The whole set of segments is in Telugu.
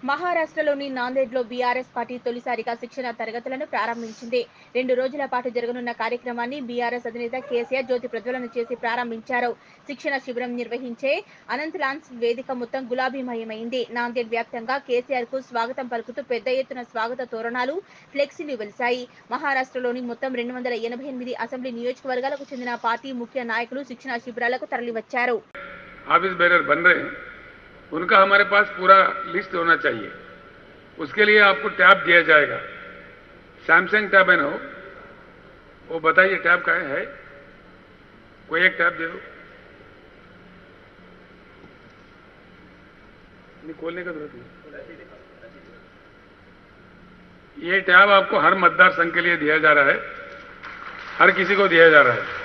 మహారాష్ట్రలోని నాందేడ్లో బీఆర్ఎస్ పార్టీ తొలిసారిగా శిక్షణ తరగతులను ప్రారంభించింది రెండు రోజుల పాటు జరగనున్న కార్యక్రమాన్ని బీఆర్ఎస్ అధినేత కేసీఆర్ జ్యోతి ప్రజ్వలన చేసి ప్రారంభించారు శిక్షణ శిబిరం నిర్వహించే అనంత్ లాన్స్ వేదిక మొత్తం గులాబీమయమైంది నాందేడ్ వ్యాప్తంగా కేసీఆర్ కు స్వాగతం పలుకుతూ పెద్ద ఎత్తున స్వాగత తోరణాలు ఫ్లెక్సీలు వెలిశాయి మహారాష్ట్రలోని మొత్తం రెండు వందల ఎనభై ఎనిమిది అసెంబ్లీ నియోజకవర్గాలకు చెందిన పార్టీ ముఖ్య నాయకులు శిక్షణ శిబిరాలకు తరలివచ్చారు ऑफिस बेरर बन रहे हैं उनका हमारे पास पूरा लिस्ट होना चाहिए उसके लिए आपको टैब दिया जाएगा सैमसंग टैब है ना वो वो बताइए टैब का है, है कोई एक टैब दे दो नहीं खोलने का जरूरत नहीं ये टैब आपको हर मतदार संघ के लिए दिया जा रहा है हर किसी को दिया जा रहा है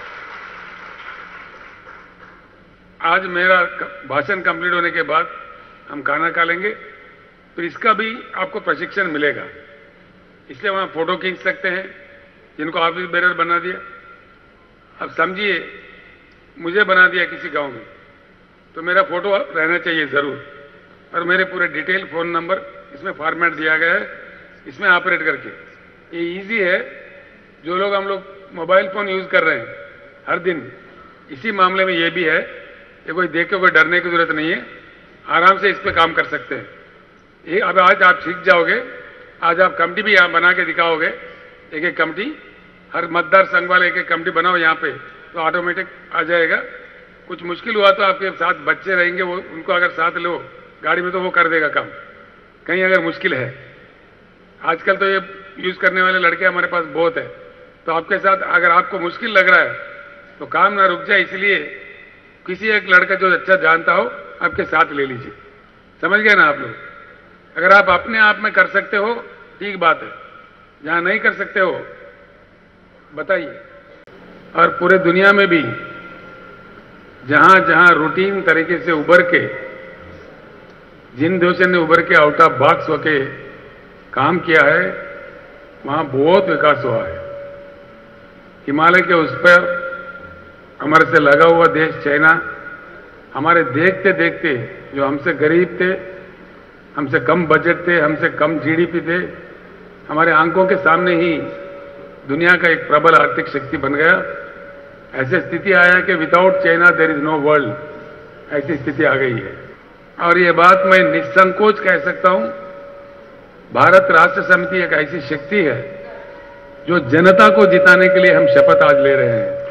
आज मेरा क- भाषण कंप्लीट होने के बाद हम खाना खा लेंगे फिर इसका भी आपको प्रशिक्षण मिलेगा इसलिए वहां फोटो खींच सकते हैं जिनको ऑफिस बेरर बना दिया अब समझिए मुझे बना दिया किसी गांव में तो मेरा फोटो रहना चाहिए जरूर और मेरे पूरे डिटेल फोन नंबर इसमें फॉर्मेट दिया गया है इसमें ऑपरेट करके ये इजी है जो लोग हम लोग मोबाइल फोन यूज कर रहे हैं हर दिन इसी मामले में ये भी है कि कोई देख के कोई डरने की जरूरत नहीं है आराम से इस पे काम कर सकते हैं ये अब आज आप सीख जाओगे आज आप कमेटी भी यहाँ बना के दिखाओगे एक एक कमेटी हर मतदार संघ वाले एक एक कमेटी बनाओ यहाँ पे तो ऑटोमेटिक आ जाएगा कुछ मुश्किल हुआ तो आपके साथ बच्चे रहेंगे वो उनको अगर साथ लो गाड़ी में तो वो कर देगा काम कहीं अगर मुश्किल है आजकल तो ये यूज करने वाले लड़के हमारे पास बहुत है तो आपके साथ अगर आपको मुश्किल लग रहा है तो काम ना रुक जाए इसलिए किसी एक लड़का जो अच्छा जानता हो आपके साथ ले लीजिए समझ गए ना आप लोग अगर आप अपने आप में कर सकते हो ठीक बात है जहां नहीं कर सकते हो बताइए और पूरे दुनिया में भी जहां जहां रूटीन तरीके से उभर के जिन देशों ने उभर के आउट ऑफ बॉक्स होके काम किया है वहां बहुत विकास हुआ है हिमालय के उस पर हमारे से लगा हुआ देश चाइना हमारे देखते देखते जो हमसे गरीब थे हमसे कम बजट थे हमसे कम जीडीपी थे हमारे आंखों के सामने ही दुनिया का एक प्रबल आर्थिक शक्ति बन गया ऐसी स्थिति आया कि without China there is no world ऐसी स्थिति आ गई है और ये बात मैं निसंकोच कह सकता हूं भारत राष्ट्र समिति एक ऐसी शक्ति है जो जनता को जिताने के लिए हम शपथ आज ले रहे हैं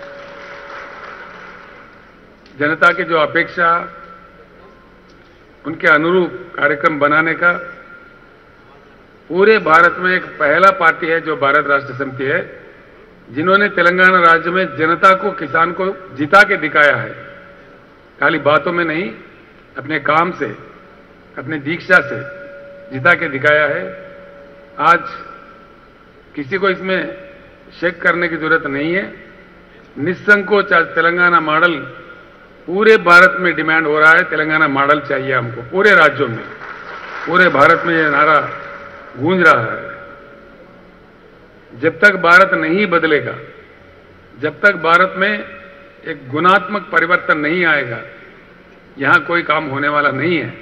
जनता की जो अपेक्षा उनके अनुरूप कार्यक्रम बनाने का पूरे भारत में एक पहला पार्टी है जो भारत राष्ट्र समिति है जिन्होंने तेलंगाना राज्य में जनता को किसान को जिता के दिखाया है खाली बातों में नहीं अपने काम से अपने दीक्षा से जिता के दिखाया है आज किसी को इसमें शेक करने की जरूरत नहीं है निसंकोच आज तेलंगाना मॉडल पूरे भारत में डिमांड हो रहा है तेलंगाना मॉडल चाहिए हमको पूरे राज्यों में पूरे भारत में ये नारा गूंज रहा है जब तक भारत नहीं बदलेगा जब तक भारत में एक गुणात्मक परिवर्तन नहीं आएगा यहां कोई काम होने वाला नहीं है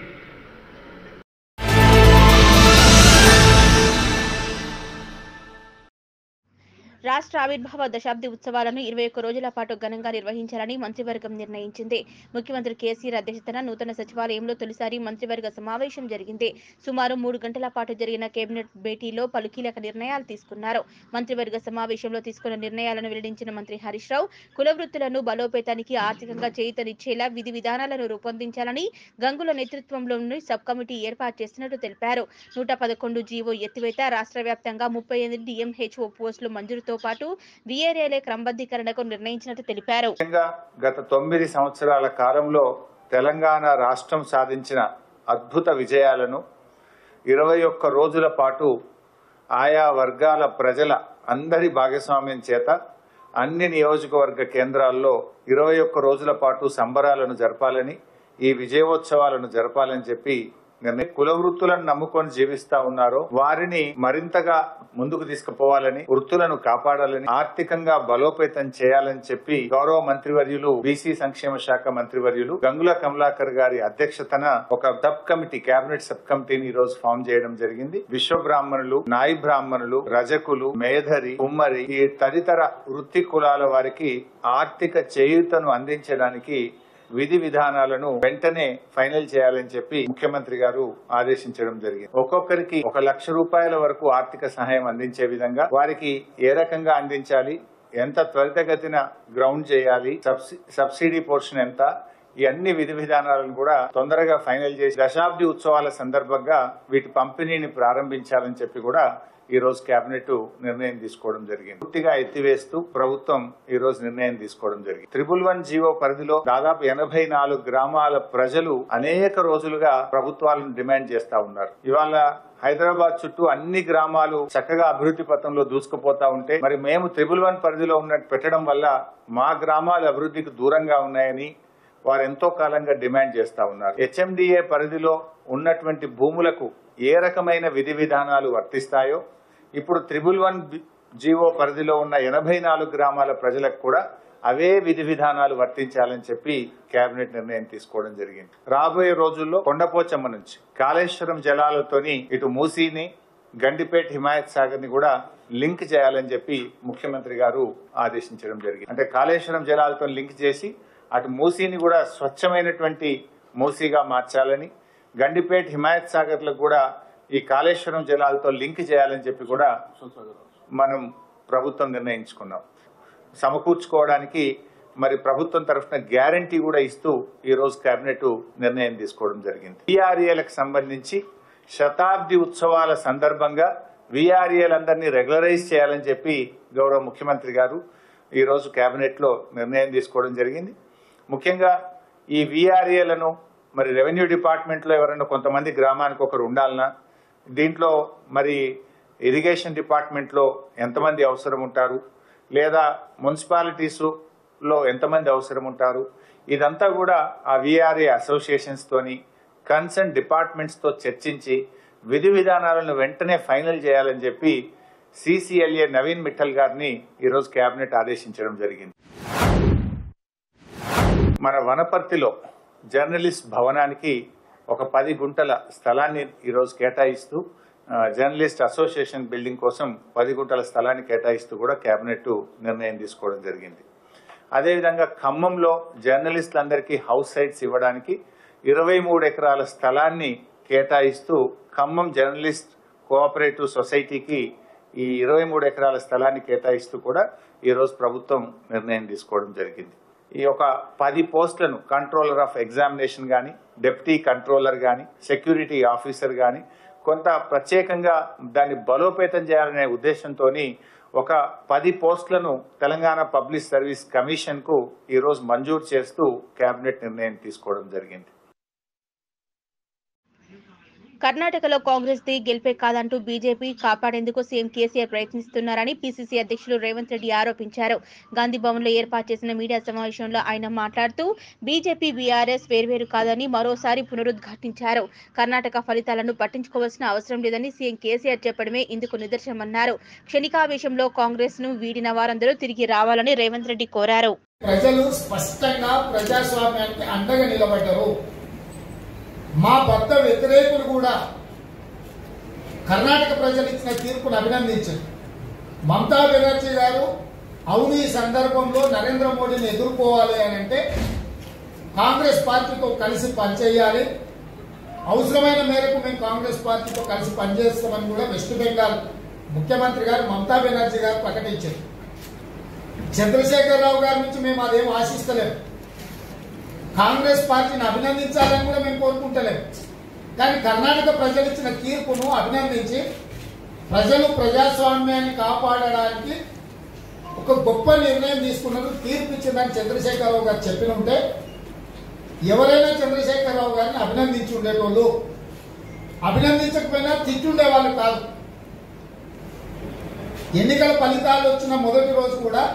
రాష్ట్ర ఆవిర్భావ దశాబ్ది ఉత్సవాలను ఇరవై ఒక్క రోజుల పాటు ఘనంగా నిర్వహించాలని మంత్రివర్గం నిర్ణయించింది ముఖ్యమంత్రి కేసీఆర్ అధ్యక్షతన నూతన సచివాలయంలో తొలిసారి మంత్రివర్గ సమావేశం జరిగింది సుమారు మూడు గంటల పాటు జరిగిన కేబినెట్ భేటీలో పలు కీలక నిర్ణయాలు తీసుకున్నారు మంత్రివర్గ సమావేశంలో తీసుకున్న నిర్ణయాలను వెల్లడించిన మంత్రి హరీష్ రావు కుల వృత్తులను బలోపేతానికి ఆర్థికంగా చేయూతనిచ్చేలా విధి విధానాలను రూపొందించాలని గంగుల నేతృత్వంలోని సబ్ కమిటీ ఏర్పాటు చేస్తున్నట్టు తెలిపారు నూట పదకొండు జీవో ఎత్తివేత రాష్ట్ర వ్యాప్తంగా ముప్పై ఎనిమిది డిఎంహెచ్ఓ పోస్టులు మంజూరుతో పాటు విఏరేలే క్రమబద్ధీకరణకు నిర్ణయించినట్టు తెలిపారు ముఖ్యంగా గత తొమ్మిది సంవత్సరాల కాలంలో తెలంగాణ రాష్ట్రం సాధించిన అద్భుత విజయాలను ఇరవై ఒక్క రోజుల పాటు ఆయా వర్గాల ప్రజల అందరి భాగస్వామ్యం చేత అన్ని నియోజకవర్గ కేంద్రాల్లో ఇరవై ఒక్క రోజుల పాటు సంబరాలను జరపాలని ఈ విజయోత్సవాలను జరపాలని చెప్పి నిర్ణయం కుల వృత్తులను నమ్ముకొని జీవిస్తా ఉన్నారో వారిని మరింతగా ముందుకు తీసుకుపోవాలని వృత్తులను కాపాడాలని ఆర్థికంగా బలోపేతం చేయాలని చెప్పి గౌరవ మంత్రివర్యులు బీసీ సంక్షేమ శాఖ మంత్రివర్యులు గంగుల కమలాకర్ గారి అధ్యక్షతన ఒక సబ్ కమిటీ కేబినెట్ సబ్ కమిటీని ఈ రోజు ఫామ్ చేయడం జరిగింది విశ్వ బ్రాహ్మణులు నాయి బ్రాహ్మణులు రజకులు మేధరి కుమ్మరి ఈ తదితర వృత్తి కులాల వారికి ఆర్థిక చేయూతను అందించడానికి విధి విధానాలను వెంటనే ఫైనల్ చేయాలని చెప్పి ముఖ్యమంత్రి గారు ఆదేశించడం జరిగింది ఒక్కొక్కరికి ఒక లక్ష రూపాయల వరకు ఆర్థిక సహాయం అందించే విధంగా వారికి ఏ రకంగా అందించాలి ఎంత త్వరితగతిన గ్రౌండ్ చేయాలి సబ్సి- సబ్సిడీ పోర్షన్ ఎంత ఈ అన్ని విధి విధానాలను కూడా తొందరగా ఫైనల్ చేసి దశాబ్ది ఉత్సవాల సందర్భంగా వీటి పంపిణీని ప్రారంభించాలని చెప్పి కూడా ఈ రోజు కేబినెట్ నిర్ణయం తీసుకోవడం జరిగింది పూర్తిగా ఎత్తివేస్తూ ప్రభుత్వం ఈ రోజు నిర్ణయం తీసుకోవడం జరిగింది త్రిపుల్ వన్ జీవో పరిధిలో దాదాపు ఎనభై నాలుగు గ్రామాల ప్రజలు అనేక రోజులుగా ప్రభుత్వాలను డిమాండ్ చేస్తా ఉన్నారు ఇవాళ హైదరాబాద్ చుట్టూ అన్ని గ్రామాలు చక్కగా అభివృద్ధి పథంలో దూసుకుపోతా ఉంటే మరి మేము త్రిపుల్ వన్ పరిధిలో ఉన్నట్టు పెట్టడం వల్ల మా గ్రామాలు అభివృద్ధికి దూరంగా ఉన్నాయని వారు ఎంతో కాలంగా డిమాండ్ చేస్తా ఉన్నారు హెచ్ఎండిఏ పరిధిలో ఉన్నటువంటి భూములకు ఏ రకమైన విధి విధానాలు వర్తిస్తాయో ఇప్పుడు త్రిబుల్ వన్ బి- జీవో పరిధిలో ఉన్న ఎనభై నాలుగు గ్రామాల ప్రజలకు కూడా అవే విధి విధానాలు వర్తించాలని చెప్పి కేబినెట్ నిర్ణయం తీసుకోవడం జరిగింది రాబోయే రోజుల్లో కొండపోచమ్మ నుంచి కాళేశ్వరం జలాలతోని ఇటు మూసీని గండిపేట హిమాయత్ సాగర్ ని కూడా లింక్ చేయాలని చెప్పి ముఖ్యమంత్రి గారు ఆదేశించడం జరిగింది అంటే కాళేశ్వరం జలాలతో లింక్ చేసి అటు మూసీని కూడా స్వచ్ఛమైనటువంటి మూసీగా మార్చాలని గండిపేట హిమాయత్ సాగర్లకు కూడా ఈ కాళేశ్వరం జలాలతో లింక్ చేయాలని చెప్పి కూడా మనం ప్రభుత్వం నిర్ణయించుకున్నాం సమకూర్చుకోవడానికి మరి ప్రభుత్వం తరఫున గ్యారంటీ కూడా ఇస్తూ ఈ రోజు కేబినెట్ నిర్ణయం తీసుకోవడం జరిగింది విఆర్ఏలకు సంబంధించి శతాబ్ది ఉత్సవాల సందర్భంగా విఆర్ఏలందరినీ రెగ్యులరైజ్ చేయాలని చెప్పి గౌరవ ముఖ్యమంత్రి గారు ఈ రోజు కేబినెట్ లో నిర్ణయం తీసుకోవడం జరిగింది ముఖ్యంగా ఈ విఆర్ఏలను మరి రెవెన్యూ డిపార్ట్మెంట్ లో ఎవరైనా కొంతమంది గ్రామానికి ఒకరు ఉండాలన్నా దీంట్లో మరి ఇరిగేషన్ డిపార్ట్మెంట్ లో ఎంతమంది అవసరం ఉంటారు లేదా మున్సిపాలిటీస్ లో ఎంతమంది అవసరం ఉంటారు ఇదంతా కూడా ఆ విఆర్ఏ అసోసియేషన్స్ తోని కన్సర్న్ డిపార్ట్మెంట్స్ తో చర్చించి విధి విధానాలను వెంటనే ఫైనల్ చేయాలని చెప్పి సిసిఎల్ఏ నవీన్ మిట్టల్ గారిని ఈరోజు కేబినెట్ ఆదేశించడం జరిగింది మన వనపర్తిలో జర్నలిస్ట్ భవనానికి ఒక పది గుంటల స్థలాన్ని ఈరోజు కేటాయిస్తూ ఆ, జర్నలిస్ట్ అసోసియేషన్ బిల్డింగ్ కోసం పది గుంటల స్థలాన్ని కేటాయిస్తూ కూడా కేబినెట్ నిర్ణయం తీసుకోవడం జరిగింది అదేవిధంగా ఖమ్మంలో జర్నలిస్టులందరికీ హౌస్ సైట్స్ ఇవ్వడానికి ఇరవై మూడు ఎకరాల స్థలాన్ని కేటాయిస్తూ ఖమ్మం జర్నలిస్ట్ కోఆపరేటివ్ సొసైటీకి ఈ ఇరవై మూడు ఎకరాల స్థలాన్ని కేటాయిస్తూ కూడా ఈరోజు ప్రభుత్వం నిర్ణయం తీసుకోవడం జరిగింది ఈ యొక్క పది పోస్టులను కంట్రోలర్ ఆఫ్ ఎగ్జామినేషన్ కానీ డెప్యూటీ కంట్రోలర్ కానీ సెక్యూరిటీ ఆఫీసర్ కానీ కొంత ప్రత్యేకంగా దాన్ని బలోపేతం చేయాలనే ఉద్దేశంతో ఒక పది పోస్టులను తెలంగాణ పబ్లిక్ సర్వీస్ కమిషన్ కు ఈ రోజు మంజూరు చేస్తూ కేబినెట్ నిర్ణయం తీసుకోవడం జరిగింది కర్ణాటకలో కాంగ్రెస్ ది గెలిపే కాదంటూ బీజేపీ కాపాడేందుకు సీఎం కేసీఆర్ ప్రయత్నిస్తున్నారని పీసీసీ అధ్యక్షులు రేవంత్ రెడ్డి ఆరోపించారు గాంధీ భవన్ లో ఏర్పాటు చేసిన మీడియా సమావేశంలో ఆయన మాట్లాడుతూ బీజేపీ బీఆర్ఎస్ వేర్వేరు కాదని మరోసారి పునరుద్ఘాటించారు కర్ణాటక ఫలితాలను పట్టించుకోవాల్సిన అవసరం లేదని సీఎం కేసీఆర్ చెప్పడమే ఇందుకు నిదర్శనమన్నారు క్షణికావేశంలో కాంగ్రెస్ ను వీడిన వారందరూ తిరిగి రావాలని రేవంత్ రెడ్డి కోరారు ప్రజలు స్పష్టంగా ప్రజాస్వామ్యానికి అండగా నిలబడ్డారు మా భర్త వ్యతిరేకులు కూడా కర్ణాటక ప్రజలు ఇచ్చిన తీర్పును అభినందించారు మమతా బెనర్జీ గారు అవును ఈ సందర్భంలో నరేంద్ర మోడీని ఎదుర్కోవాలి అని అంటే కాంగ్రెస్ పార్టీతో కలిసి పనిచేయాలి అవసరమైన మేరకు మేము కాంగ్రెస్ పార్టీతో కలిసి పనిచేస్తామని కూడా వెస్ట్ బెంగాల్ ముఖ్యమంత్రి గారు మమతా బెనర్జీ గారు ప్రకటించారు చంద్రశేఖరరావు గారి నుంచి మేము అదేం ఆశిస్తలేము కాంగ్రెస్ పార్టీని అభినందించాలని కూడా మేము కోరుకుంటలేము కానీ కర్ణాటక ప్రజలు ఇచ్చిన తీర్పును అభినందించి ప్రజలు ప్రజాస్వామ్యాన్ని కాపాడడానికి ఒక గొప్ప నిర్ణయం తీసుకున్నారు తీర్పు ఇచ్చిందని చంద్రశేఖరరావు గారు చెప్పిన ఉంటే ఎవరైనా చంద్రశేఖరరావు గారిని అభినందించి ఉండేటోళ్ళు అభినందించకపోయినా తిట్టుండే వాళ్ళు కాదు ఎన్నికల ఫలితాలు వచ్చిన మొదటి రోజు కూడా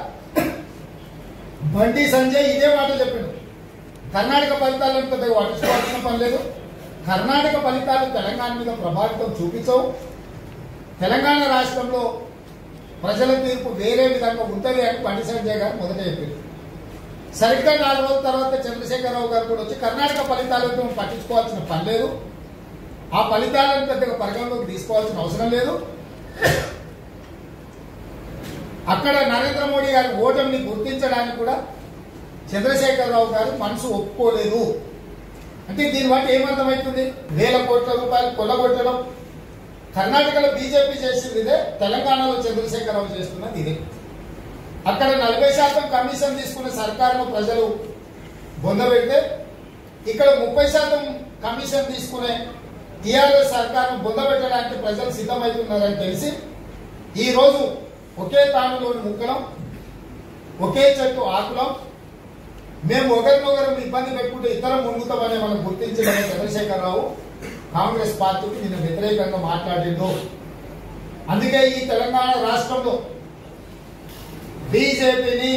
బండి సంజయ్ ఇదే మాట చెప్పిండు కర్ణాటక ఫలితాలను పెద్దగా పట్టించుకోవాల్సిన పని లేదు కర్ణాటక ఫలితాలు తెలంగాణ మీద ప్రభావితం చూపించవు తెలంగాణ రాష్ట్రంలో ప్రజల తీర్పు వేరే విధంగా ఉంటుంది అని బండి సంజయ్ గారు మొదట చెప్పింది సరిగ్గా నాలుగు రోజుల తర్వాత చంద్రశేఖరరావు గారు కూడా వచ్చి కర్ణాటక ఫలితాలను మేము పట్టించుకోవాల్సిన పని లేదు ఆ ఫలితాలను పెద్దగా పరిగణలోకి తీసుకోవాల్సిన అవసరం లేదు అక్కడ నరేంద్ర మోడీ గారి ఓటమిని గుర్తించడానికి కూడా చంద్రశేఖరరావు గారు మనసు ఒప్పుకోలేదు అంటే దీని బట్టి ఏమర్థమవుతుంది వేల కోట్ల రూపాయలు కొల్లగొట్టడం కర్ణాటకలో బీజేపీ చేసింది ఇదే తెలంగాణలో చంద్రశేఖరరావు చేస్తున్నది ఇదే అక్కడ నలభై శాతం కమిషన్ తీసుకున్న సర్కారును ప్రజలు బొందబెడితే ఇక్కడ ముప్పై శాతం కమిషన్ తీసుకునే టీఆర్ఎస్ సర్కారును బొందబెట్టడానికి ప్రజలు సిద్ధమవుతున్నారని తెలిసి ఈ రోజు ఒకే తానులోని ముక్కలం ఒకే చెట్టు ఆకులం మేము ఒకరినొకరు ఇబ్బంది పెట్టుకుంటే ఇతరం మునుగుతామని మనం గుర్తించడమే చంద్రశేఖరరావు కాంగ్రెస్ పార్టీకి నిన్న వ్యతిరేకంగా మాట్లాడిండు అందుకే ఈ తెలంగాణ రాష్ట్రంలో బీజేపీని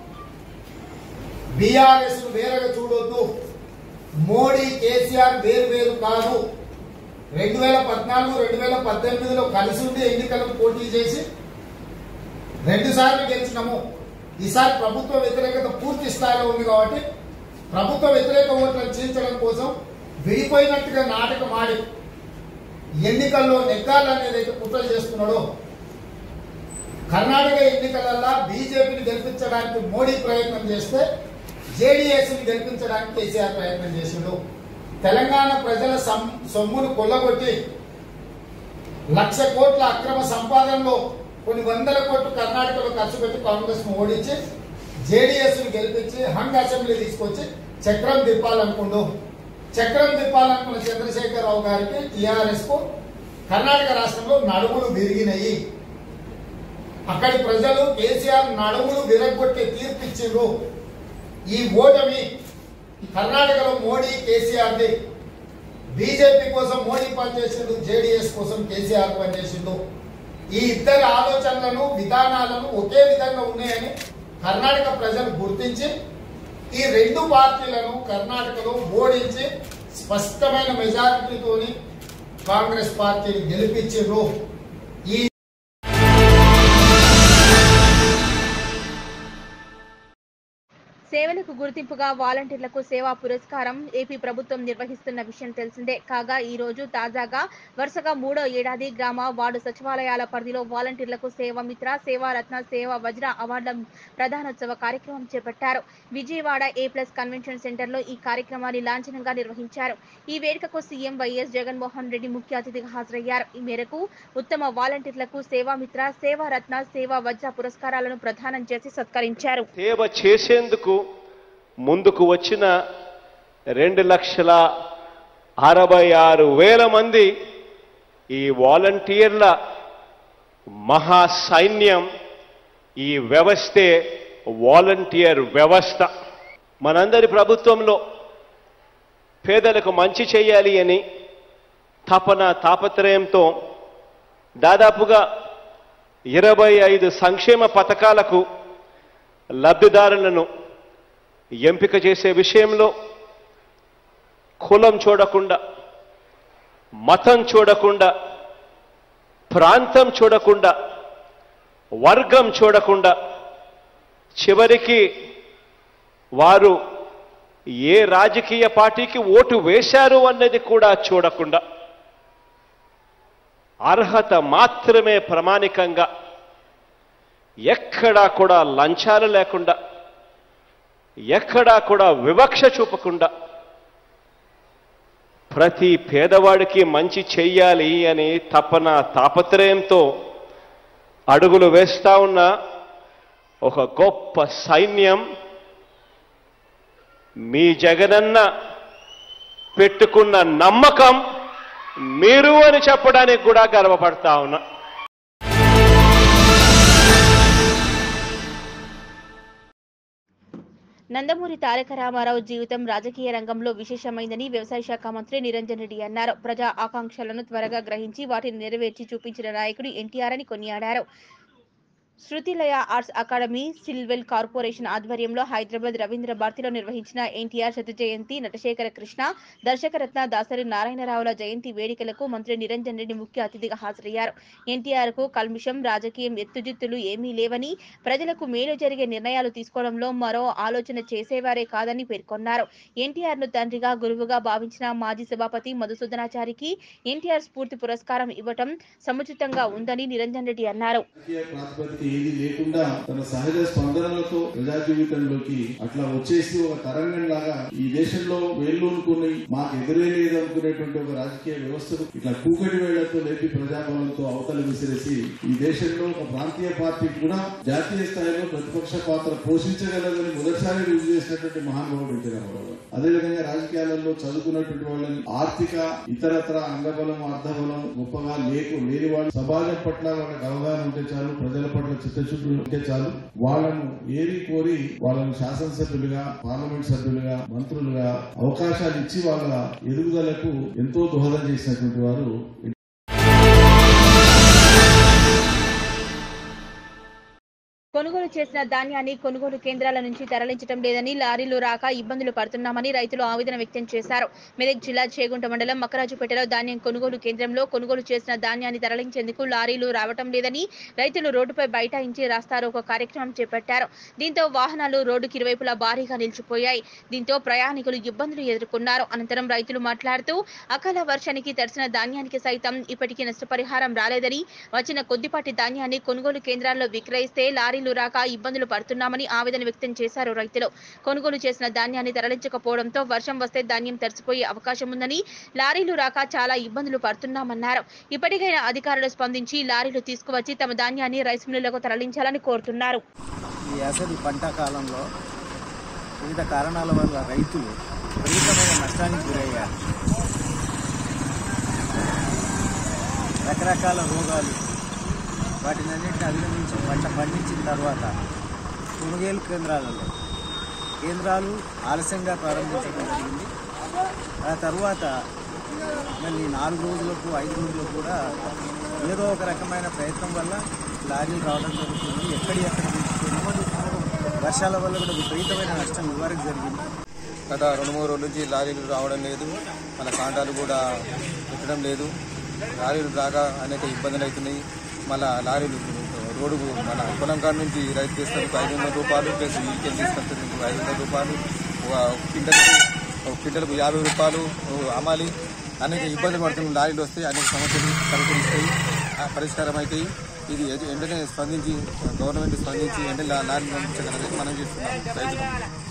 బీఆర్ఎస్ వేరుగా చూడొద్దు మోడీ కేసీఆర్ వేరు వేరు కాదు రెండు వేల పద్నాలుగు రెండు వేల పద్దెనిమిదిలో కలిసి ఉండి ఎన్నికలకు పోటీ చేసి రెండు సార్లు గెలిచినాము ఈసారి ప్రభుత్వ వ్యతిరేకత పూర్తి స్థాయిలో ఉంది కాబట్టి ప్రభుత్వ వ్యతిరేక ఓట్లను చీల్చడం కోసం విడిపోయినట్టుగా నాటకం ఆడి ఎన్నికల్లో నెగ్గాలనేది అయితే కుట్ర చేస్తున్నాడో కర్ణాటక ఎన్నికలల్లో బీజేపీని గెలిపించడానికి మోడీ ప్రయత్నం చేస్తే జేడీఎస్ ని గెలిపించడానికి కేసీఆర్ ప్రయత్నం చేసిండు తెలంగాణ ప్రజల సం- సొమ్మును కొల్లగొట్టి లక్ష కోట్ల అక్రమ సంపాదనలో కొన్ని వందల కోట్లు కర్ణాటకలో ఖర్చు పెట్టి కాంగ్రెస్ ను ఓడించి జేడీఎస్ ని గెలిపించి హంగ్ అసెంబ్లీ తీసుకొచ్చి చక్రం తిప్పాలనుకుండు చక్రం తిప్పాలనుకున్న చంద్రశేఖరరావు గారికి టిఆర్ఎస్ కు కర్ణాటక రాష్ట్రంలో నడుములు విరిగినాయి అక్కడి ప్రజలు కేసీఆర్ నడుములు విరగొట్టి తీర్పిచ్చిండ్రు ఈ ఓటమి కర్ణాటకలో మోడీ కేసీఆర్ ది బీజేపీ కోసం మోడీ పనిచేసిండు జేడీఎస్ కోసం కేసీఆర్ పనిచేసిండు ఈ ఇద్దరి ఆలోచనలను విధానాలను ఒకే విధంగా ఉన్నాయని కర్ణాటక ప్రజలు గుర్తించి ఈ రెండు పార్టీలను కర్ణాటకలో ఓడించి స్పష్టమైన మెజారిటీతోని కాంగ్రెస్ పార్టీని గెలిపించారు ఈ సేవలకు గుర్తింపుగా వాలంటీర్లకు సేవా పురస్కారం ఏపీ ప్రభుత్వం నిర్వహిస్తున్న విషయం తెలిసిందే కాగా ఈ రోజు తాజాగా వరుసగా మూడో ఏడాది గ్రామ వార్డు సచివాలయాల పరిధిలో వాలంటీర్లకు సేవామిత్ర సేవారత్న సేవా వజ్ర అవార్డుల ప్రధానోత్సవ కార్యక్రమం చేపట్టారు విజయవాడ ఏ ప్లస్ కన్వెన్షన్ సెంటర్లో ఈ కార్యక్రమాన్ని లాంఛనంగా నిర్వహించారు ఈ వేడుకకు సీఎం వైఎస్ జగన్మోహన్ రెడ్డి ముఖ్య అతిథిగా హాజరయ్యారు ఈ మేరకు ఉత్తమ వాలంటీర్లకు సేవామిత్ర సేవారత్న సేవా వజ్ర పురస్కారాలను ప్రదానం చేసి సత్కరించారు సేవ చేసేందుకు ముందుకు వచ్చిన రెండు లక్షల అరవై ఆరు వేల మంది ఈ వాలంటీర్ల మహా సైన్యం ఈ వ్యవస్థే వాలంటీర్ వ్యవస్థ మనందరి ప్రభుత్వంలో పేదలకు మంచి చేయాలి అని తపన తాపత్రయంతో దాదాపుగా ఇరవై ఐదు సంక్షేమ పథకాలకు లబ్ధిదారులను ఎంపిక చేసే విషయంలో కులం చూడకుండా మతం చూడకుండా ప్రాంతం చూడకుండా వర్గం చూడకుండా చివరికి వారు ఏ రాజకీయ పార్టీకి ఓటు వేశారు అన్నది కూడా చూడకుండా అర్హత మాత్రమే ప్రామాణికంగా ఎక్కడా కూడా లంచాలు లేకుండా ఎక్కడా కూడా వివక్ష చూపకుండా ప్రతి పేదవాడికి మంచి చెయ్యాలి అని తపన తాపత్రయంతో అడుగులు వేస్తా ఉన్న ఒక గొప్ప సైన్యం మీ జగనన్న పెట్టుకున్న నమ్మకం మీరు అని చెప్పడానికి కూడా గర్వపడతా ఉన్నా నందమూరి తారక రామారావు జీవితం రాజకీయ రంగంలో విశేషమైందని వ్యవసాయ శాఖ మంత్రి నిరంజన్ రెడ్డి అన్నారు ప్రజా ఆకాంక్షలను త్వరగా గ్రహించి వాటిని నెరవేర్చి చూపించిన నాయకుడు ఎన్టీఆర్ అని కొనియాడారు శృతిలయ ఆర్ట్స్ అకాడమీ సిల్వెల్ కార్పొరేషన్ ఆధ్వర్యంలో హైదరాబాద్ రవీంద్ర భారతిలో నిర్వహించిన ఎన్టీఆర్ శత జయంతి నటశేఖర కృష్ణ దర్శకరత్న దాసరి నారాయణరావుల జయంతి వేడుకలకు మంత్రి నిరంజన్ రెడ్డి ముఖ్య అతిథిగా హాజరయ్యారు ఎన్టీఆర్ కు కల్మిషం రాజకీయం ఎత్తుజిత్తులు ఏమీ లేవని ప్రజలకు మేలు జరిగే నిర్ణయాలు తీసుకోవడంలో మరో ఆలోచన చేసేవారే కాదని పేర్కొన్నారు ఎన్టీఆర్ ను తండ్రిగా గురువుగా భావించిన మాజీ సభాపతి మధుసూదనాచారికి ఎన్టీఆర్ స్ఫూర్తి పురస్కారం ఇవ్వటం సముచితంగా ఉందని నిరంజన్ రెడ్డి అన్నారు రాజకీయ ప్రాతిపదిక ఏది లేకుండా తన సహజ స్పందనలతో ప్రజా జీవితంలోకి అట్లా వచ్చేసి ఒక తరంగం లాగా ఈ దేశంలో వేళ్ళూనుకుని మాకు ఎదురే లేదు అనుకునేటువంటి ఒక రాజకీయ వ్యవస్థను ఇట్లా కూకటి వేళ్లతో లేపి ప్రజాబలంతో అవతల విసిరేసి ఈ దేశంలో ఒక ప్రాంతీయ పార్టీ కూడా జాతీయ స్థాయిలో ప్రతిపక్ష పాత్ర పోషించగలదని మొదటిసారి రుజువు చేసినటువంటి మహానుభావుడు ఎన్టీ రామారావు గారు. అదేవిధంగా రాజకీయాలలో చదువుకున్నటువంటి వాళ్ళని ఆర్థిక ఇతరత్ర అంగబలం అర్ధబలం గొప్పగా లేకు లేని వాళ్ళు సమాజం పట్ల వాళ్ళకి అవగాహన ఉంటే చాలు ప్రజల పట్ల చిత్తశుద్ధి ఉంటే చాలు వాళ్ళను ఏరి కోరి వాళ్ళను శాసనసభ్యులుగా పార్లమెంట్ సభ్యులుగా మంత్రులుగా అవకాశాలు ఇచ్చి వాళ్ళ ఎదుగుదలకు ఎంతో దోహదం చేసినటువంటి వారు కొనుగోలు చేసిన ధాన్యాన్ని కొనుగోలు కేంద్రాల నుంచి తరలించడం లేదని లారీలు రాక ఇబ్బందులు పడుతున్నామని రైతులు ఆవేదన వ్యక్తం చేశారు మెదక్ జిల్లా చేగుంట మండలం మకరాజుపేటలో ధాన్యం కొనుగోలు కేంద్రంలో కొనుగోలు చేసిన ధాన్యాన్ని తరలించేందుకు లారీలు రావటం లేదని రైతులు రోడ్డుపై బైఠాయించి రాస్తారోకో కార్యక్రమం చేపట్టారు దీంతో వాహనాలు రోడ్డుకి ఇరువైపులా భారీగా నిలిచిపోయాయి దీంతో ప్రయాణికులు ఇబ్బందులు ఎదుర్కొన్నారు అనంతరం రైతులు మాట్లాడుతూ అకాల వర్షానికి తడిసిన ధాన్యానికి సైతం ఇప్పటికీ నష్టపరిహారం రాలేదని వచ్చిన కొద్దిపాటి ధాన్యాన్ని కొనుగోలు కేంద్రాల్లో విక్రయిస్తే లారీలు రాక ఇబ్బందులు పడుతున్నామని ఆవేదన వ్యక్తం చేశారు రైతులు కొనుగోలు చేసిన ధాన్యాన్ని తరలించకపోవడంతో వర్షం వస్తే ధాన్యం తడిసిపోయే అవకాశం ఉందని లారీలు రాక చాలా ఇబ్బందులు పడుతున్నామన్నారు ఇప్పటికైనా అధికారులు స్పందించి లారీలు తీసుకువచ్చి తమ ధాన్యాన్ని రైస్ మిల్లులకు తరలించాలని కోరుతున్నారు ఈ వేసవి పంట కాలంలో వివిధ కారణాల వల్ల రైతులు విపరీతమైన నష్టానికి గురయ్యారు రకరకాల రోగాలు వాటిని అన్నింటిని అధిగమించి పంట పండించిన తర్వాత కొనుగోలు కేంద్రాలలో కేంద్రాలు ఆలస్యంగా ప్రారంభించడం జరిగింది ఆ తర్వాత మళ్ళీ నాలుగు రోజులకు ఐదు రోజులకు కూడా ఏదో ఒక రకమైన ప్రయత్నం వల్ల లారీలు రావడం జరుగుతుంది ఎక్కడి ఎక్కడ నిలిచిపోయినా వర్షాల వల్ల కూడా విపరీతమైన నష్టం ఇదివరకు జరిగింది గత రెండు మూడు రోజుల నుంచి లారీలు రావడం లేదు మన కాంటాలు కూడా పెట్టడం లేదు లారీలు రాగా అనేక ఇబ్బందులు అవుతున్నాయి మళ్ళా లారీలు రోడ్డు మన పొలం కాడ నుంచి రైతు తీసుకొచ్చి ఐదు వందల రూపాయలు ప్లస్ వీకెండ్ తీసుకొస్తే ఐదు వందల రూపాయలు ఒక క్వింటల్కు ఒక క్వింటల్కు యాభై రూపాయలు అమ్మాలి అనేక ఇబ్బందులు పడుతున్న లారీలు వస్తే అనేక సమస్యలు పరిష్కరిస్తాయి ఆ పరిష్కారం అవుతాయి ఇది ఎ- వెంటనే స్పందించి గవర్నమెంట్ స్పందించి వెంటనే లా- లారీలు పంపించగలరని మనం చేస్తున్నాం రైతులు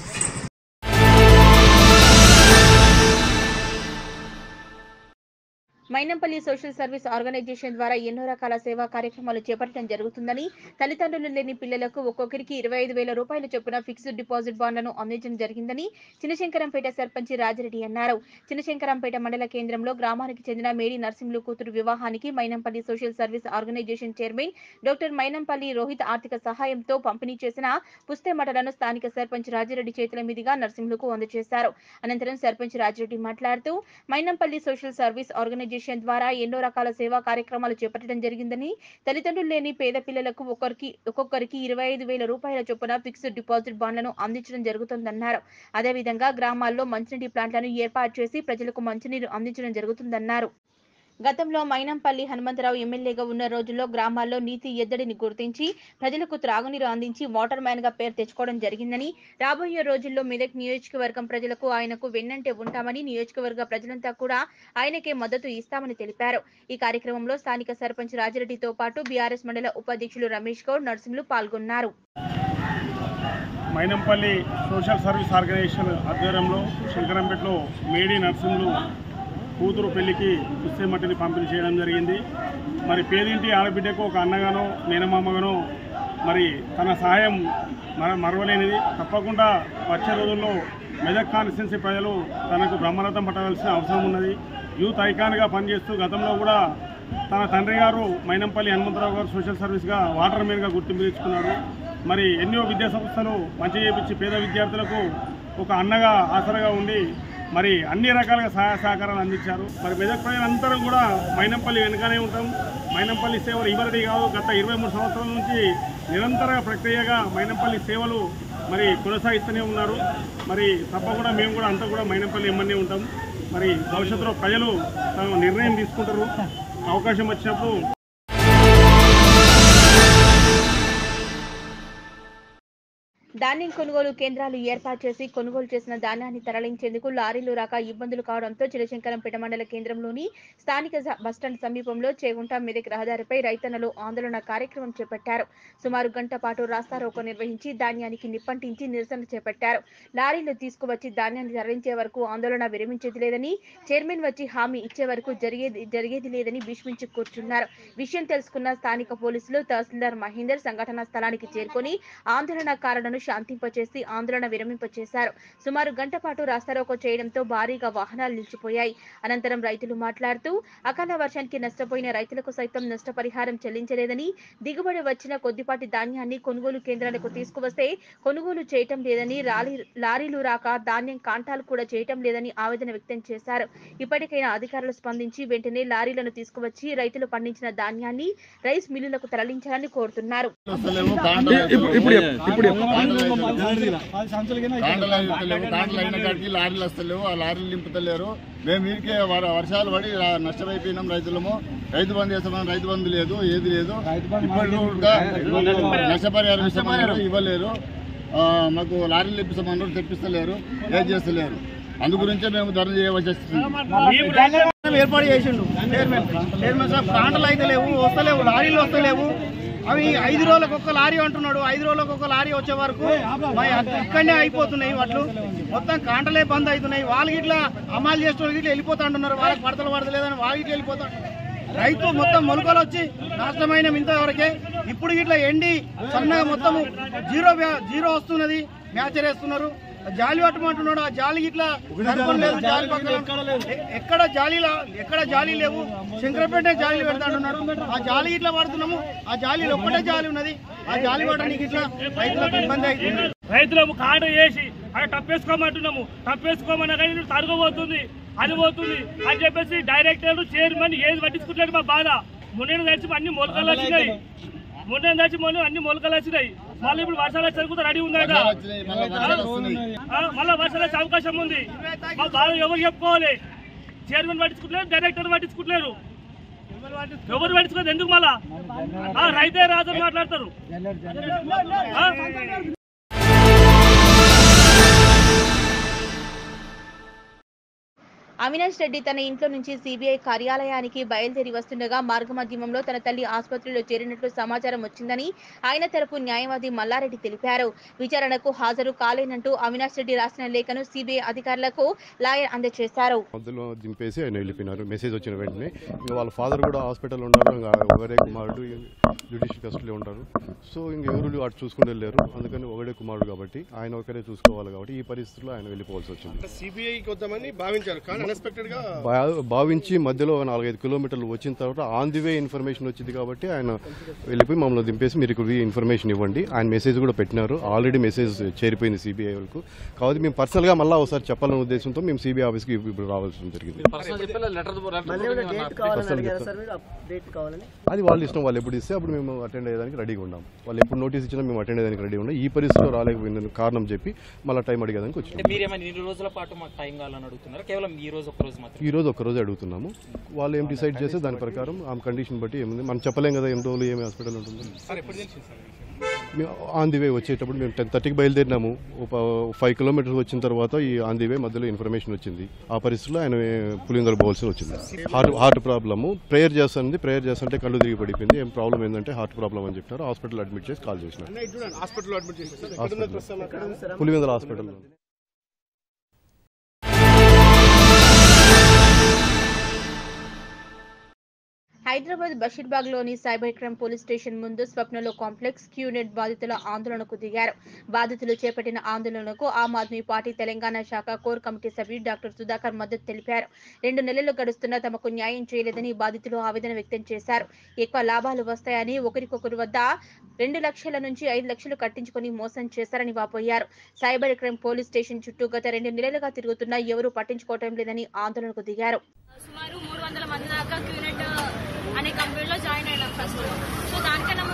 మైనంపల్లి సోషల్ సర్వీస్ ఆర్గనైజేషన్ ద్వారా ఎన్నో రకాల సేవా కార్యక్రమాలు చేపట్టడం జరుగుతుందని తల్లిదండ్రులు లేని పిల్లలకు ఒక్కొక్కరికి ఇరవై ఐదు వేల రూపాయల చొప్పున ఫిక్స్డ్ డిపాజిట్ బాండ్లను అందించడం జరిగిందని చిన్నశంకరంపేట సర్పంచ్ రాజిరెడ్డి అన్నారు చిన్నశంకరంపేట మండల కేంద్రంలో గ్రామానికి చెందిన మేడి నర్సింహులు కూతురు వివాహానికి Mynampally social service organisation chairman doctor Mynampally Rohit ఆర్థిక సహాయంతో పంపిణీ చేసిన పుస్తెమటలను స్థానిక సర్పంచ్ రాజిరెడ్డి చేతుల మీదుగా నర్సింహులకు అందజేశారు అనంతరం సర్పంచ్ రాజిరెడ్డి మాట్లాడుతూ మైనంపల్లి సోషల్ సర్వీస్ ఆర్గనైజేషన్ ద్వారా ఎన్నో రకాల సేవా కార్యక్రమాలు చేపట్టడం జరిగిందని తల్లిదండ్రులు లేని పేద పిల్లలకు ఒక్కొక్కరికి ఒక్కొక్కరికి ఇరవై ఐదు వేల రూపాయల చొప్పున ఫిక్స్డ్ డిపాజిట్ బాండ్లను అందించడం జరుగుతుందన్నారు అదేవిధంగా గ్రామాల్లో మంచినీటి ప్లాంట్లను ఏర్పాటు చేసి ప్రజలకు మంచినీరు అందించడం జరుగుతుందన్నారు గతంలో మైనంపల్లి హనుమంతరావు ఎమ్మెల్యేగా ఉన్న రోజుల్లో గ్రామాల్లో నీతి ఎద్దడిని గుర్తించి ప్రజలకు త్రాగునీరు అందించి వాటర్ మ్యాన్ గా పేరు తెచ్చుకోవడం జరిగిందని రాబోయే రోజుల్లో మెదక్ నియోజకవర్గం ప్రజలకు ఆయనకు వెన్నంటే ఉంటామని నియోజకవర్గ ప్రజలంతా కూడా ఆయనకే మద్దతు ఇస్తామని తెలిపారు ఈ కార్యక్రమంలో స్థానిక సర్పంచ్ రాజిరెడ్డితో పాటు బీఆర్ఎస్ మండల ఉపాధ్యక్షులు రమేష్ గౌడ్ నర్సింహులు పాల్గొన్నారు మైనంపల్లి సోషల్ సర్వీస్ ఆర్గనైజేషన్ ఆధ్వర్యంలో శంకరంపేటలో మేడి నర్సింహులు కూతురు పెళ్లికి పుస్తే మట్టిని పంపిణీ చేయడం జరిగింది మరి పేదింటి ఆడబిడ్డకు ఒక అన్నగానో మేనమామగానో మరి తన సహాయం మర మరవలేనిది తప్పకుండా వచ్చే రోజుల్లో మెదక్ కాన్స్టిట్యున్సీ ప్రజలు తనకు బ్రహ్మరథం పట్టవలసిన అవసరం ఉన్నది యూత్ ఐకాన్గా పనిచేస్తూ గతంలో కూడా తన తండ్రి గారు మైనంపల్లి హనుమంతరావు గారు సోషల్ సర్వీస్గా వాటర్ మెయిన్గా గుర్తింపు తెచ్చుకున్నారు మరి ఎన్నో విద్యా సంస్థలు మంచి చేపించి పేద విద్యార్థులకు ఒక అన్నగా ఆసరగా ఉండి మరి అన్ని రకాలుగా సహాయ సహకారాలు అందించారు మరి మెదక్ ప్రజలందరూ కూడా మైనంపల్లి వెనుకనే ఉంటాం మైనంపల్లి సేవలు ఇవరిది కాదు గత ఇరవై మూడు సంవత్సరాల నుంచి నిరంతర ప్రక్రియగా మైనంపల్లి సేవలు మరి కొనసాగిస్తూనే ఉన్నారు మరి తప్పకుండా మేము కూడా అంతా కూడా మైనంపల్లి ఎమ్మెల్యే ఉంటాం మరి భవిష్యత్తులో ప్రజలు తమ నిర్ణయం తీసుకుంటారు అవకాశం వచ్చినప్పుడు ధాన్యం కొనుగోలు కేంద్రాలు ఏర్పాటు చేసి కొనుగోలు చేసిన ధాన్యాన్ని తరలించేందుకు లారీలు రాక ఇబ్బందులు కావడంతో చిలశంకరంపేట మండల కేంద్రంలోని స్థానిక జ- బస్టాండ్ సమీపంలో చేగుంట మెదక్ రహదారిపై రైతన్నలు ఆందోళన కార్యక్రమం చేపట్టారు సుమారు గంట పాటు రాస్తారోకో నిర్వహించి ధాన్యానికి నిప్పంటించి నిరసన చేపట్టారు లారీలు తీసుకువచ్చి ధాన్యాన్ని తరలించే వరకు ఆందోళన విరమించేది లేదని చైర్మన్ వచ్చి హామీ ఇచ్చే వరకు జరిగేది జరిగేది లేదని భీష్మించి కూర్చున్నారు విషయం తెలుసుకున్న స్థానిక పోలీసులు తహసీల్దార్ మహేందర్ సంఘటనా స్థలానికి చేరుకొని ఆందోళనకారులను శాంతింపచేసి ఆందోళన విరమింపచేశారు సుమారు గంట పాటు రాస్తారోకో చేయడంతో భారీగా వాహనాలు నిలిచిపోయాయి అనంతరం రైతులు మాట్లాడుతూ అకాల వర్షానికి నష్టపోయిన రైతులకు సైతం నష్టపరిహారం చెల్లించలేదని దిగుబడి వచ్చిన కొద్దిపాటి ధాన్యాన్ని కొనుగోలు కేంద్రాలకు తీసుకువస్తే కొనుగోలు చేయటం లేదని లారీ లారీలు రాక ధాన్యం కాంటాలు కూడా చేయటం లేదని ఆవేదన వ్యక్తం చేశారు ఇప్పటికైనా అధికారులు స్పందించి వెంటనే లారీలను తీసుకువచ్చి రైతులు పండించిన ధాన్యాన్ని రైస్ మిల్లులకు తరలించాలని కోరుతున్నారు కాండలు అయితలేవు కాండలు అయిన కాడికి లారీలు వస్తలేవు ఆ లారీలు నింపుతలేరు మేము వీరికే వర- వర్షాలు పడి రా- నష్టమైపోయినాం రైతులము రైతు బంధు చేస్తామని రైతు బంధు లేదు ఏది లేదు ఇప్పటి కూడా నష్టపరిహారం ఇస్తామన్నారు ఇవ్వలేరు ఆ, మాకు లారీలు ఇప్పిస్తామన్నారు తెప్పిస్తలేరు ఏది చేస్తలేరు అందు గురించే మేము ధర చేయవలసి వస్తుంది ఏర్పాటు చేసిండు చైర్మన్ చైర్మన్ సార్ కాంటలు అయితే లేవు వస్తలేవు లారీలు వస్తలేవు అవి ఐదు రోజులకు ఒక లారీ అంటున్నాడు ఐదు రోజులకు ఒక లారీ వచ్చే వరకు మరి ఇక్కడనే అయిపోతున్నాయి వాటిలు మొత్తం కాంటలే బంద్ అవుతున్నాయి వాళ్ళు ఇట్లా అమలు చేసిన వాళ్ళు ఇట్లా వెళ్ళిపోతా అంటున్నారు వాళ్ళకి పడతలు పడతలేదని వాళ్ళు ఇట్లా వెళ్ళిపోతా రైతు మొత్తం మొలకలు వచ్చి నాశనమైన ఇంతవరకే ఇప్పుడు ఇట్లా ఎండి సన్నగా మొత్తం జీరో వ్యా- జీరో వస్తున్నది మ్యాచర్ వేస్తున్నారు జాలి పట్టమంటున్నాడు ఆ జాలి ఇట్లా సరిపోలేదు జాలి పక్కన ఎ- ఎక్కడ జాలి ఎక్కడ జాలి లేవు శంకరపేట జాలి పెడతాడున్నాడు ఆ జాలి ఇట్లా పడుతున్నాము ఆ జాలీలో ఒక్కటే జాలి ఉన్నది ఆ జాలి పడడానికి ఇట్లా రైతులకు ఇబ్బంది అవుతుంది రైతులకు కాట వేసి అక్కడ తప్పేసుకోమంటున్నాము తప్పేసుకోమన్నా కానీ నువ్వు తరగబోతుంది అది పోతుంది అని చెప్పేసి డైరెక్టర్ చైర్మన్ ఏది పట్టించుకుంటాడు మా బాధ మొన్న తెచ్చి అన్ని మొలకలు వచ్చినాయి మొన్న తెచ్చి మొన్న అన్ని మొలకలు వచ్చినాయి మళ్ళీ ఇప్పుడు వర్షాలు వచ్చే కూడా రెడీ ఉందట వర్షాలు వచ్చినాయి, మళ్ళా వర్షాలు వస్తున్నాయి. ఆ, మళ్ళా వర్షాలు వచ్చే అవకాశం ఉంది మా బాధ ఎవరు చెప్పుకోవాలి చైర్మన్ పట్టించుకుంటలేరు డైరెక్టర్ పట్టించుకుంటలేరు ఎవరు పట్టించుకోదు ఎందుకు మళ్ళా ఆ, రైతే రాజు మాట్లాడతారు ఆ? అవినాష్ రెడ్డి తన ఇంట్లో నుంచి సిబిఐ కార్యాలయానికి బయలుదేరి వస్తుండగా మార్గమధ్యమంలో తన తల్లి ఆసుపత్రిలో చేరినట్లు సమాచారం వచ్చిందని ఆయన తరపు న్యాయవాది మల్లారెడ్డి తెలిపారు విచారణకు హాజరు కాలేనంటూ అవినాష్ రెడ్డి రాసిన లేఖను సిబిఐ అధికారులకు లాయర్ అందజేశారు మధ్యలో దింపేసి ఆయన వెళ్ళిపోయినారు మెసేజ్ వచ్చిన వెంటనే ఇంకా వాళ్ళ ఫాదర్ కూడా హాస్పిటల్ ఉన్నారు ఇంకా ఒకరే కుమారుడు జ్యుడిషియల్ కస్టడీలో ఉంటారు సో ఇంకెవరు అటు చూసుకుని వెళ్ళారు అందుకని ఒకడే కుమారుడు కాబట్టి ఆయన ఒకరే చూసుకోవాలి కాబట్టి ఈ పరిస్థితుల్లో ఆయన వెళ్ళిపోవాల్సి వచ్చింది సిబిఐకి వద్దామని భావించారు కానీ అన్ఎక్స్పెక్టెడ్ గా భా- భావించి మధ్యలో ఒక నాలుగైదు కిలోమీటర్లు వచ్చిన తర్వాత ఆన్ ది వే ఇన్ఫర్మేషన్ వచ్చింది కాబట్టి ఆయన వెళ్ళిపోయి మమ్మల్ని దింపేసి మీరు ఇక్కడ ఇన్ఫర్మేషన్ ఇవ్వండి ఆయన మెసేజ్ కూడా పెట్టినారు ఆల్రెడీ మెసేజ్ చేరిపోయింది సిబిఐ వరకు కాబట్టి మేము పర్సనల్గా మళ్ళీ ఒకసారి చెప్పాలనే ఉద్దేశంతో మేము సిబిఐ ఆఫీస్కి ఇప్పుడు రావాల్సి జరిగింది మళ్ళీ కూడా డేట్ కావాలని అసలు అడిగారు చెప్తా. సార్ మీరు డేట్ కావాలని అది వాళ్ళ ఇష్టం వాళ్ళు ఎప్పుడు ఇస్తే అప్పుడు మేము అటెండ్ అయ్యేదానికి రెడీగా ఉన్నాం వాళ్ళు ఎప్పుడు నోటీస్ ఇచ్చినా మేము అటెండ్ అయ్యేదానికి రెడీ ఉన్నాం ఈ పరిస్థితిలో రాలేకపోయిందని కారణం చెప్పి మళ్ళీ టైం అడిగేదానికి అంటే వచ్చినాం మీరేమైనా ఇన్ని రోజుల పాటు మాకు టైం కావాలని అడుగుతున్నారు కేవలం ఈ రోజు ఒక రోజు మాత్రం ఈ రోజు ఒక రోజు అడుగుతున్నాము వాళ్ళు ఏం డిసైడ్ చేస్తే దాని ప్రకారం ఆ కండిషన్ బట్టి ఏముంది మనం చెప్పలేం కదా ఎన్ని రోజులు ఏమి హాస్పిటల్ ఉంటుంది సార్ ఎప్పుడు తెలిసింది సార్ మేము ఆన్ ది వే వచ్చేటప్పుడు మేము టెన్ థర్టీకి బయలుదేరినాము ఒక ఫైవ్ కిలోమీటర్స్ వచ్చిన తర్వాత ఈ ఆన్ ది వే మధ్యలో ఇన్ఫర్మేషన్ వచ్చింది ఆ పరిస్థితిలో ఆయన పులిందర పోవాల్సి వచ్చింది హార్ట్ హార్ట్ ప్రాబ్లము ప్రేయర్ చేస్తుంది ప్రేయర్ చేస్తుంటే కళ్ళు తిరిగి పడిపోయింది ఏం ప్రాబ్లం ఏంటంటే హార్ట్ ప్రాబ్లం అని చెప్పినారు హాస్పిటల్ అడ్మిట్ చేసి కాల్ చేసినారు అన్న ఇటు చూడండి హాస్పిటల్ అడ్మిట్ చేశారు సార్ ఎక్కడ ఉన్నారు ప్రస్తుతం అక్కడ? పులివెందుల హాస్పిటల్ హైదరాబాద్ బషీర్బాగ్ లోని సైబర్ క్రైమ్ పోలీస్ స్టేషన్ ముందు స్వప్నలో కాంప్లెక్స్ క్యూనెట్ బాధితుల ఆందోళనకు దిగారు బాధితులు చేపట్టిన ఆందోళనకు ఆమ్ ఆద్మీ పార్టీ తెలంగాణ శాఖ కోర్ కమిటీ సభ్యుడు డాక్టర్ సుధాకర్ మద్దతు తెలిపారు రెండు నెలలు గడుస్తున్నా తమకు న్యాయం చేయలేదని బాధితులు ఆవేదన వ్యక్తం చేశారు ఎక్కువ లాభాలు వస్తాయని ఒకరికొకరు వద్ద రెండు లక్షల నుంచి ఐదు లక్షలు కట్టించుకొని మోసం చేశారని వాపోయారు సైబర్ క్రైమ్ పోలీస్ స్టేషన్ చుట్టూ గత రెండు నెలలుగా తిరుగుతున్నా ఎవరూ పట్టించుకోవటం లేదని ఆందోళనకు దిగారు సుమారు మూడు వందల మంది దాకా క్యూనెట్ అనే కంపెనీలో జాయిన్ అయినాం ఫస్ట్ సో దానికన్నా ముందే దీనికి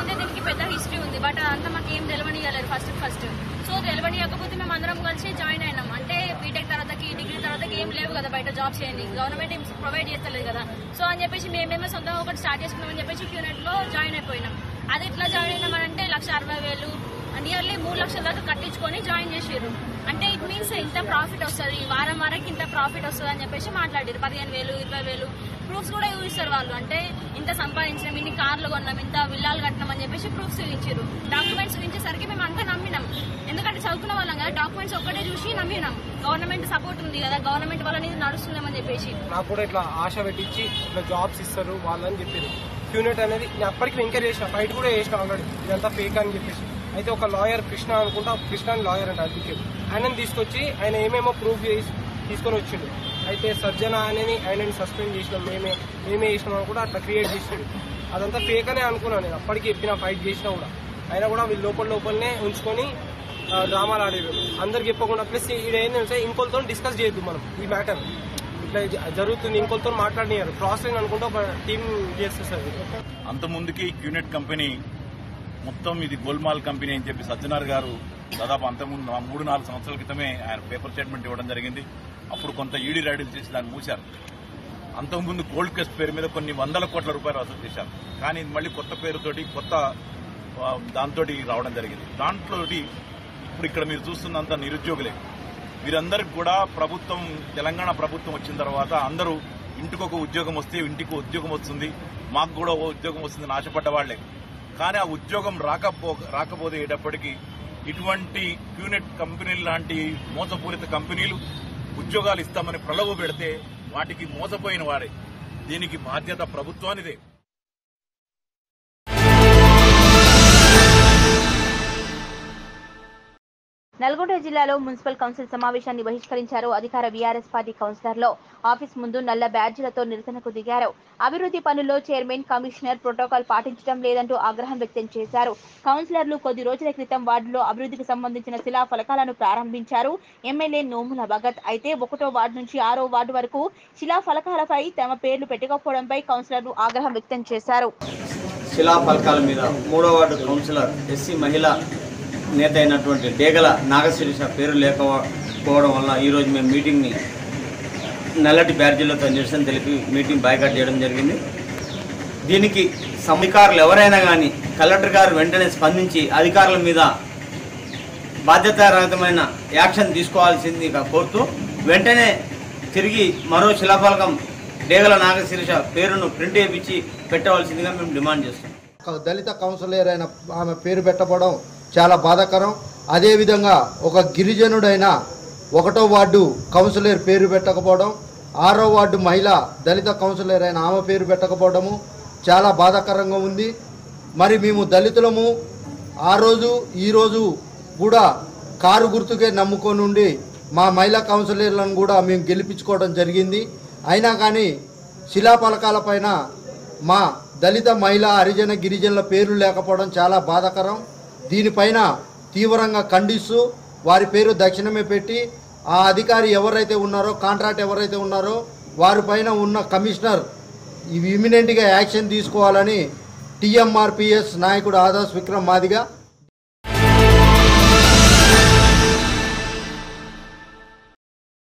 పెద్ద హిస్టరీ ఉంది బట్ అంతా మాకు ఏం తెలియనియలేదు ఫస్ట్ ఫస్ట్ సో తెలియనియకపోతే మేము అందరం కలిసి జాయిన్ అయినాం అంటే బీటెక్ తర్వాతకి డిగ్రీ తర్వాతకి ఏం లేవు కదా బయట జాబ్స్ చేయండి గవర్నమెంట్ ఏం ప్రొవైడ్ చేస్తలేదు కదా సో అని చెప్పేసి మేమేమో సొంతంగా ఒకటి స్టార్ట్ చేసుకున్నామని చెప్పేసి క్యూనెట్ లో జాయిన్ అయిపోయినాం అది ఎట్లా జాయిన్ అయినామంటే లక్ష అరవై వేలు నియర్లీ మూడు లక్షల దాకా కట్టించుకొని జాయిన్ చేసారు అంటే ఇట్ మీన్స్ ఇంత ప్రాఫిట్ వస్తుంది వారం వరకు ఇంత ప్రాఫిట్ వస్తుంది అని చెప్పేసి మాట్లాడారు పదిహేను వేలు ఇరవై వేలు ప్రూఫ్స్ కూడా చూపిస్తారు వాళ్ళు అంటే ఇంత సంపాదించినాం ఇన్ని కార్లు కొన్నాం ఇంత విల్లాలు కట్టినాం అని చెప్పేసి ప్రూఫ్స్ చూపించారు డాక్యుమెంట్స్ చూపించేసరికి మేము అంతా నమ్మినాం ఎందుకంటే చదువుకున్న వాళ్ళం కదా డాక్యుమెంట్స్ ఒక్కటే చూసి నమ్మినాం గవర్నమెంట్ సపోర్ట్ ఉంది కదా గవర్నమెంట్ వల్ల ఇది నడుస్తుందేమని చెప్పేసి నాకు కూడా ఇట్లా ఆశ పెట్టించి ఇట్లా జాబ్స్ ఇస్తారు వాళ్ళని చెప్పారు క్యూనెట్ అనేది నేను అప్పటికి ఎంకరేజ్ చేసిన ఫైట్ కూడా చేసిన ఆల్రెడీ ఇదంతా ఫేక్ అని చెప్పేసి అయితే ఒక లాయర్ కృష్ణ అనుకుంటా కృష్ణ అని లాయర్ అంట అడ్వకేట్ ఆయనని తీసుకొచ్చి ఆయన ఏమేమో ప్రూఫ్ చేసి తీసుకొని వచ్చిండు అయితే సర్జన అనేది ఆయనని సస్పెండ్ చేసినాం మేమే మేమే చేసినాం అని కూడా అట్లా క్రియేట్ చేసిండు అదంతా ఫేక్ అనే అనుకున్నాను నేను అప్పటికి చెప్పిన ఫైట్ చేసినా కూడా అయినా కూడా వీళ్ళు లోపల లోపలనే ఉంచుకొని ఆ, డ్రామాలు ఆడేది అందరికి చెప్పకుండా ప్లస్ ఇది ఏంటంటే ఇంకొకరితో డిస్కస్ చేయొద్దు మనం ఈ మ్యాటర్ ఇట్లా జ- జరుగుతుంది ఇంకొకరితో మాట్లాడినారు క్రాస్ లైన్ అనుకుంటే ఒక టీం చేసేస్తుంది అంత ముందుకి క్యూనెట్ కంపెనీ మొత్తం ఇది గోల్మాల్ కంపెనీ అని చెప్పి సత్యనారాయణ గారు దాదాపు అంతకుముందు ఆ మూడు నాలుగు సంవత్సరాల క్రితమే ఆయన పేపర్ స్టేట్మెంట్ ఇవ్వడం జరిగింది అప్పుడు కొంత ఈడీ రైడీలు చేసి దాన్ని మూశారు అంతకుముందు గోల్డ్ క్రెస్ట్ పేరు మీద కొన్ని వందల కోట్ల రూపాయలు వసూలు చేశారు కానీ ఇది మళ్ళీ కొత్త పేరుతోటి కొత్త దాంతో రావడం జరిగింది దాంట్లో ఇప్పుడు ఇక్కడ మీరు చూస్తున్నంత నిరుద్యోగులే వీరందరికి కూడా ప్రభుత్వం తెలంగాణ ప్రభుత్వం వచ్చిన తర్వాత అందరూ ఇంటికి ఒక ఉద్యోగం వస్తే ఇంటికి ఉద్యోగం వస్తుంది మాకు కూడా ఓ ఉద్యోగం వస్తుంది ఆశపడ్డ వాళ్లే కానీ ఆ ఉద్యోగం రాకపో రాకపోయేటప్పటికీ ఇటువంటి క్యూనెట్ కంపెనీలు లాంటి మోసపూరిత కంపెనీలు ఉద్యోగాలు ఇస్తామని ప్రలోభ పెడితే వాటికి మోసపోయిన వారే దీనికి బాధ్యత ప్రభుత్వానిదే నల్గొండ జిల్లాలో మున్సిపల్ కౌన్సిల్ సమావేశాన్ని బహిష్కరించారు అధికార బీఆర్ఎస్ పార్టీ కౌన్సిలర్లు ఆఫీస్ ముందు నల్ల బ్యాడ్జీలతో నిరసనకు దిగారు అభివృద్ధి పనుల్లో చైర్మన్ కమిషనర్ ప్రోటోకాల్ పాటించడం లేదంటూ ఆగ్రహం వ్యక్తం చేశారు కౌన్సిలర్లు కొద్ది రోజుల క్రితం వార్డులో అభివృద్ధికి సంబంధించిన శిలా ఫలకాలను ప్రారంభించారు ఎమ్మెల్యే నోముల భగత్ అయితే ఒకటో వార్డు నుంచి ఆరో వార్డు వరకు శిలా ఫలకాలపై తమ పేర్లు పెట్టుకోకపోవడంపై కౌన్సిలర్లు ఆగ్రహం వ్యక్తం చేశారు శిలాఫలకాల మీద మూడో వార్డు కౌన్సిలర్ ఎస్సీ మహిళ నేత అయినటువంటి డేగల నాగశిరీష పేరు లేకపోవడం వల్ల ఈరోజు మేము మీటింగ్ని నల్లటి బ్యాడ్జీలతో నిరసన తెలిపి మీటింగ్ బాయ్కాట్ చేయడం జరిగింది దీనికి అధికారులు ఎవరైనా కానీ కలెక్టర్ గారు వెంటనే స్పందించి అధికారుల మీద బాధ్యతారహితమైన యాక్షన్ తీసుకోవాల్సిందిగా కోరుతూ వెంటనే తిరిగి మరో శిలాఫలకం డేగల నాగశిరీష పేరును ప్రింట్ చేయించి పెట్టవలసిందిగా మేము డిమాండ్ చేస్తాం ఒక దళిత కౌన్సిలర్ అయిన ఆమె పేరు పెట్టబడడం చాలా బాధాకరం అదేవిధంగా ఒక గిరిజనుడైన ఒకటో వార్డు కౌన్సిలర్ పేరు పెట్టకపోవడం ఆరో వార్డు మహిళ దళిత కౌన్సిలర్ అయిన ఆమె పేరు పెట్టకపోవడము చాలా బాధాకరంగా ఉంది మరి మేము దళితులము ఆ రోజు ఈరోజు కూడా కారు గుర్తుకే నమ్ముకొని ఉండి మా మహిళా కౌన్సిలర్లను కూడా మేము గెలిపించుకోవడం జరిగింది అయినా కానీ శిలాఫలకాలపైన మా దళిత మహిళా హరిజన గిరిజనుల పేర్లు లేకపోవడం చాలా బాధాకరం దీనిపైన తీవ్రంగా ఖండిస్తూ వారి పేరు దక్షిణమే పెట్టి ఆ అధికారి ఎవరైతే ఉన్నారో కాంట్రాక్ట్ ఎవరైతే ఉన్నారో వారిపైన ఉన్న కమిషనర్ ఇవి ఇమినెంట్గా యాక్షన్ తీసుకోవాలని టీఎంఆర్పిఎస్ నాయకుడు ఆదాస్ విక్రమ్ మాదిగా